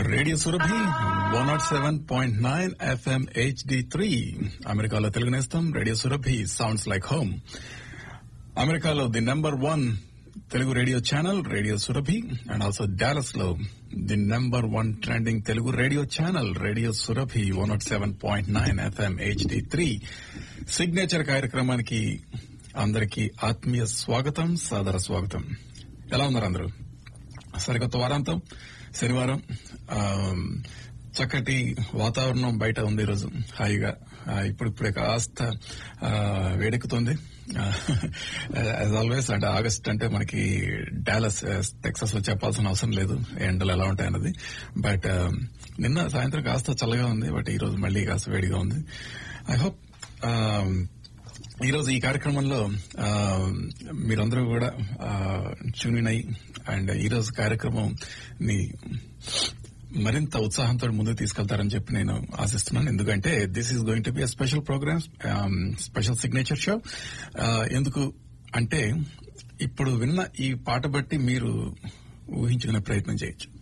radio Surabhi one naught seven point nine FM HD three అమెరికాలో తెలుగు నేస్తం radio Surabhi sounds like home అమెరికాలో the number one Telugu radio channel radio Surabhi and also Dallas లో the number one trending Telugu radio channel radio Surabhi one naught seven point nine FM HD three signature కార్యక్రమానికి అందరికీ ఆత్మీయ స్వాగతం సాదర స్వాగతం ఎలా ఉన్నారు అందరూ సరికొత్త వారాంతం శనివారం ఆ, చక్కటి వాతావరణం బయట ఉంది ఈరోజు హాయిగా ఆ, ఇప్పుడిప్పుడే కాస్త ఆ, వేడెక్కుతుంది యాజ్ ఆల్వేస్ అంటే ఆగస్ట్ అంటే మనకి డాలస్ టెక్సస్ లో చెప్పాల్సిన అవసరం లేదు ఎండలు ఎలా ఉంటాయన్నది బట్ నిన్న సాయంత్రం కాస్త చల్లగా ఉంది బట్ ఈ రోజు మళ్ళీ కాస్త వేడిగా ఉంది ఐ హోప్ ఈ రోజు ఈ కార్యక్రమంలో ఆ, మీరందరూ కూడా ట్యూన్ అయ్యి అండ్ ఈ రోజు కార్యక్రమం ని మరింత ఉత్సాహంతో ముందుకు తీసుకెళ్తారని చెప్పి నేను ఆశిస్తున్నాను ఎందుకంటే this is going to be special program special signature show ఎందుకు అంటే ఇప్పుడు విన్న ఈ పాట బట్టి మీరు ఊహించుకునే ప్రయత్నం చేయొచ్చు